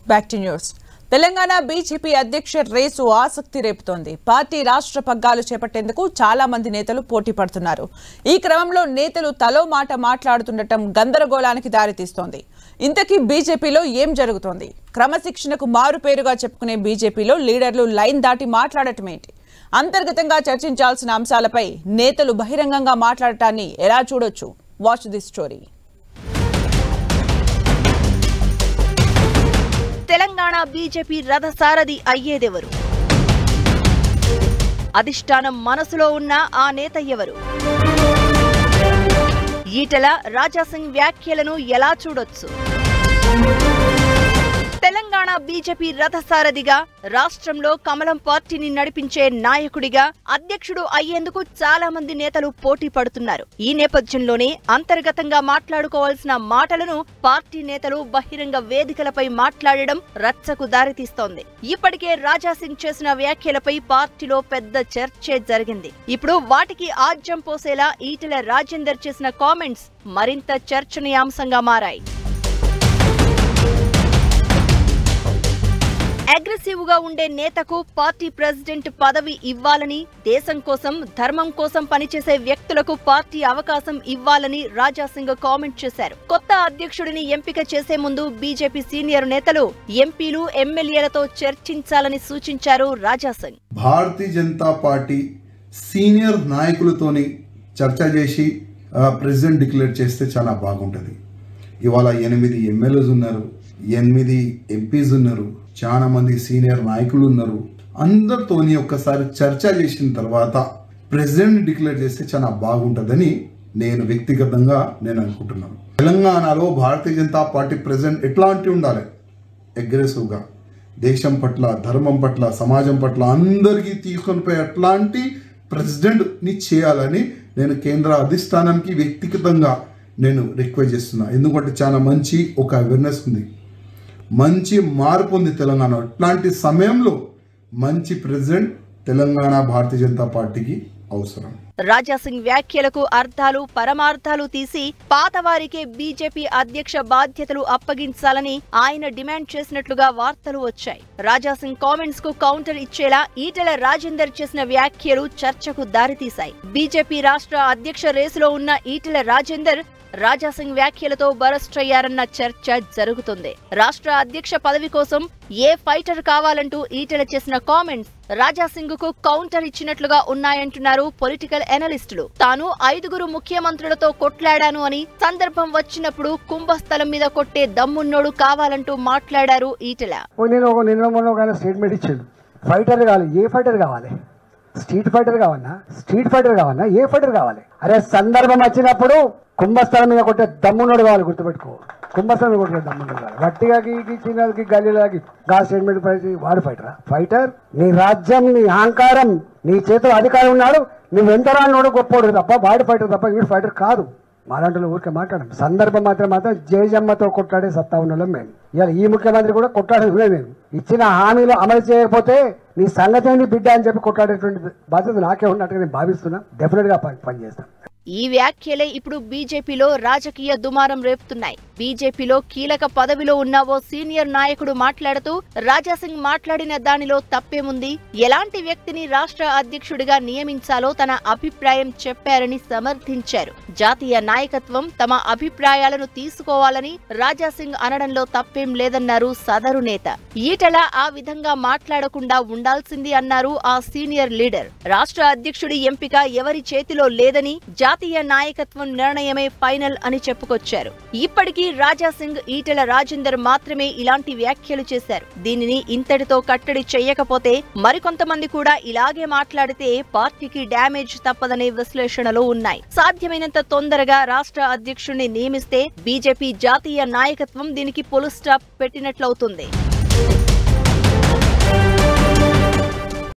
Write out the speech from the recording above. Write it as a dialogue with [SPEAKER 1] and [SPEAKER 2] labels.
[SPEAKER 1] back to news Telangana BJP అధ్యక్ష race ఆసక్తి రేపుతోంది పార్టీ రాష్ట్ర పగ్గాలు చేపట్టేందుకు చాలా మంది నేతలు పోటీ పడుతున్నారు ఈ క్రమంలో నేతలు తలో మాట మాట్లాడుతుండటం గందరగోళానికి దారితీస్తోంది ఇంతకీ బీజేపీలో ఏం జరుగుతోంది క్రమశిక్షణకు మారుపేరుగా చెప్పుకునే బీజేపీలో లీడర్లు లైన్ దాటి మాట్లాడటం ఏంటి అంతర్గతంగా చర్చించాల్సిన అంశాలపై నేతలు బహిరంగంగా మాట్లాడటాన్ని ఎలా చూడొచ్చు watch the story
[SPEAKER 2] Telangana BJP రథసారథి అయ్యేదెవరు అధిష్టానం మనసులో ఉన్న ఆ నేత ఎవరు ఈటల రాజాసింగ్ వ్యాఖ్యలను ఎలా చూడొచ్చు తెలంగాణ బీజేపీ రథసారథిగా రాష్ట్రంలో కమలం పార్టీని నడిపించే నాయకుడిగా అధ్యక్షుడు అయ్యేందుకు చాలా మంది నేతలు పోటీ పడుతున్నారు ఈ నేపథ్యంలోనే అంతర్గతంగా మాట్లాడుకోవాల్సిన మాటలను పార్టీ నేతలు బహిరంగ వేదికలపై మాట్లాడడం రచ్చకు దారితీస్తోంది ఇప్పటికే రాజాసింగ్ చేసిన వ్యాఖ్యలపై పార్టీలో పెద్ద చర్చే జరిగింది ఇప్పుడు వాటికి ఆజ్యం పోసేలా ఈటెల రాజేందర్ చేసిన కామెంట్స్ మరింత చర్చనీయాంశంగా మారాయి అగ్రెసివ్ గా ఉండే నేతకు పార్టీ ప్రెసిడెంట్ పదవి ఇవ్వాలని దేశం కోసం ధర్మం కోసం పనిచేసే వ్యక్తులకు పార్టీ అవకాశం ఇవ్వాలని రాజాసింగ్ కామెంట్ చేశారు కొత్త అధ్యక్షుడిని ఎంపిక చేసే ముందు బీజేపీ సీనియర్ నేతలు ఎంపీలు ఎమ్మెల్యేలతో చర్చించాలని సూచించారు రాజాసింగ్
[SPEAKER 3] భారతీయ జనతా పార్టీ సీనియర్ నాయకులతోని చర్చ చేసి ఆ, ప్రెసిడెంట్ డిక్లేర్ చేస్తే చాలా బాగుంటుంది ఇవాళ ఎనిమిది ఎమ్మెల్యేస్ ఉన్నారు ఎనిమిది ఎంపీస్ ఉన్నారు చాలా మంది సీనియర్ నాయకులు ఉన్నారు అందరితోని ఒక్కసారి చర్చ చేసిన తర్వాత ప్రెసిడెంట్ డిక్లేర్ చేస్తే చాలా బాగుంటుందని నేను వ్యక్తిగతంగా నేను అనుకుంటున్నాను తెలంగాణలో భారతీయ జనతా పార్టీ ప్రెసిడెంట్ ఎట్లాంటి ఉండాలి అగ్రెసివ్గా దేశం పట్ల ధర్మం పట్ల సమాజం పట్ల అందరికీ తీసుకొని పోయే అట్లాంటి ప్రెసిడెంట్ని చేయాలని నేను కేంద్ర అధిష్టానానికి వ్యక్తిగతంగా నేను రిక్వెస్ట్ చేస్తున్నా ఎందుకంటే చాలా మంచి ఒక అవేర్నెస్ ఉంది మంచి మార్పు ఉంది తెలంగాణ అట్లాంటి సమయంలో మంచి ప్రెసిడెంట్ తెలంగాణ భారతీయ జనతా పార్టీకి అవసరం
[SPEAKER 2] రాజాసింగ్ వ్యాఖ్యలకు అర్థాలు పరమార్థాలు తీసి పాతవారికే బీజేపీ అధ్యక్ష బాధ్యతలు అప్పగించాలని ఆయన డిమాండ్ చేసినట్లుగా వార్తలు వచ్చాయి రాజాసింగ్ కామెంట్స్ కు కౌంటర్ ఇచ్చేలా ఈటెల రాజేందర్ చేసిన వ్యాఖ్యలు చర్చకు దారితీశాయి బీజేపీ రాష్ట్ర అధ్యక్ష రేసులో ఉన్న ఈటెల రాజేందర్ రాజాసింగ్ వ్యాఖ్యలతో బరస్ట్ అయ్యారన్న చర్చ జరుగుతుంది రాష్ట్ర అధ్యక్ష పదవి కోసం ఏ ఫైటర్ కావాలంటూ ఈటెల చేసిన కామెంట్స్ రాజాసింగ్ కు కౌంటర్ ఇచ్చినట్లుగా ఉన్నాయంటున్నారు పొలిటికల్ ఎనలిస్టులు తాను ఐదుగురు ముఖ్యమంత్రులతో కొట్లాడాను అని సందర్భం వచ్చినప్పుడు కుంభస్థలం మీద కొట్టే దమ్మున్నోడు కావాలంటూ మాట్లాడారు ఈటెల
[SPEAKER 4] ఓ నేను ఒక నిన్న మొన్న ఒక ఆయన స్టేట్మెంట్ ఇచ్చాడు ఫైటర్ కావాలి ఏ ఫైటర్ కావాలి స్ట్రీట్ ఫైటర్ కావాలన్నా స్ట్రీట్ ఫైటర్ కావాలన్నా ఏ ఫైటర్ కావాలి అరే సందర్భం వచ్చినప్పుడు కుంభస్థలం మీద కొట్టే దమ్మున్నోడు కావాలి గుర్తుపెట్టుకో కుంభస్థలం మీద కొట్టే దమ్మున్నోడు కావాలి వట్టిగా గీకి చిన్నకి గల్లీలకి గా స్టేట్మెంట్ పైకి వాడు ఫైటరా ఫైటర్ నీ రాజ్యం నీ అహంకారం నీ చేతిలో అధికారం ఉన్నాడు నువ్వు ఎంత రానోడు గొప్పోడు తప్ప వాడు ఫైటర్ తప్ప వీడు ఫైటర్ కాదు మాలాంటి ఊరికే మాట్లాడం సందర్భం మాత్రం మాత్రం జయజమ్మతో కొట్లాడే సత్తా ఉన్న మేము ఇవాళ ఈ ముఖ్యమంత్రి కూడా కొట్లాడేది మేము ఇచ్చిన హామీలు అమలు చేయకపోతే నీ సంగతి ఏంటి బిడ్డ అని చెప్పి కొట్లాడేటువంటి బాధ్యత నాకే ఉన్నట్టుగా నేను భావిస్తున్నా డెఫినెట్ గా పని పనిచేస్తాను
[SPEAKER 2] ఈ వ్యాఖ్యలే ఇప్పుడు బీజేపీలో రాజకీయ దుమారం రేపుతున్నాయి బీజేపీలో కీలక పదవిలో ఉన్న ఓ సీనియర్ నాయకుడు మాట్లాడుతూ రాజాసింగ్ మాట్లాడిన దానిలో తప్పేముంది ఎలాంటి వ్యక్తిని రాష్ట్ర అధ్యక్షుడిగా నియమించాలో తన అభిప్రాయం చెప్పారని సమర్థించారు జాతీయ నాయకత్వం తమ అభిప్రాయాలను తీసుకోవాలని రాజాసింగ్ అనడంలో తప్పేం లేదన్నారు సదరు నేత ఈటల ఆ విధంగా మాట్లాడకుండా ఉండాల్సింది అన్నారు ఆ సీనియర్ లీడర్ రాష్ట్ర అధ్యక్షుడి ఎంపిక ఎవరి చేతిలో లేదని జాతీయ నాయకత్వం నిర్ణయమే ఫైనల్ అని చెప్పుకొచ్చారు ఇప్పటికీ రాజాసింగ్ ఈటెల రాజేందర్ మాత్రమే ఇలాంటి వ్యాఖ్యలు చేశారు దీనిని ఇంతటితో కట్టడి చెయ్యకపోతే మరికొంతమంది కూడా ఇలాగే మాట్లాడితే పార్టీకి డ్యామేజ్ తప్పదనే విశ్లేషణలు ఉన్నాయి సాధ్యమైనంత తొందరగా రాష్ట్ర అధ్యక్షుడిని నియమిస్తే బీజేపీ జాతీయ నాయకత్వం దీనికి పులు స్టాప్ పెట్టినట్లవుతుంది